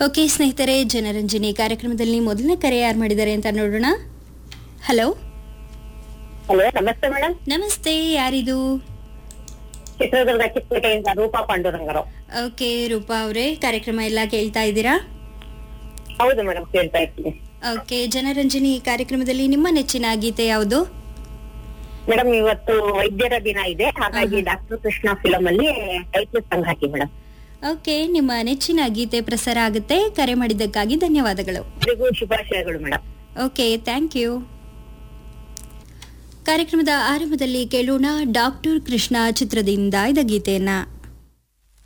okay ಸ್ನೇಹಿತರೆ ಜನರಂಜನಿ ಕಾರ್ಯಕ್ರಮದಲ್ಲಿ ಮೊದಲನೇ ಕರೆ ಯಾರು ಮಾಡಿದ್ದಾರೆ ಅಂತ ನೋಡೋಣ ಹಲೋ ಹಲೋ ನಮಸ್ತೆ ಮೇಡಮ್ ನಮಸ್ತೆ ಯಾರಿದು ಚಿತ್ರದುರ್ಗ ಚಿಕ್ಕಪೇಟೆಯಿಂದ ರೂಪಾ ಪಾಂಡುರಂಗರು ಓಕೆ ರೂಪಾ ಅವರೇ ಕಾರ್ಯಕ್ರಮ ಎಲ್ಲ ಕೇಳ್ತಾ ಇದ್ದೀರಾ ಹೌದು ಮೇಡಮ್ ಕೇಳ್ತಾ ಇರ್ತೀನಿ ಓಕೆ ಜನರಂಜನಿ ಕಾರ್ಯಕ್ರಮದಲ್ಲಿ ನಿಮ್ಮ ನೆಚ್ಚಿನ ಗೀತೆ ಯಾವುದು ಮೇಡಮ್ ಇವತ್ತು ವೈದ್ಯರ ದಿನ ಇದೆ ಹಾಗಾಗಿ ಡಾಕ್ಟರ್ ಕೃಷ್ಣ ಫಿಲಂ ಅಲ್ಲಿ ಟೈಟ್ಲ್ ಸಾಂಗ್ ಹಾಕಿ ಮೇಡಮ್ ಓಕೆ ನಿಮ್ಮ ನೆಚ್ಚಿನ ಗೀತೆ ಪ್ರಸಾರ ಆಗುತ್ತೆ ಕರೆ ಮಾಡಿದ್ದಕ್ಕಾಗಿ ಧನ್ಯವಾದಗಳು ಎಲ್ಲರಿಗೂ ಶುಭಾಶಯಗಳು ಮೇಡಮ್ ಓಕೆ ಥ್ಯಾಂಕ್ ಯು ಕಾರ್ಯಕ್ರಮದ ಆರಂಭದಲ್ಲಿ ಕೇಳೋಣ ಡಾಕ್ಟರ್ ಕೃಷ್ಣ ಚಿತ್ರದಿಂದ ಇದ ಗೀತೆಯನ್ನ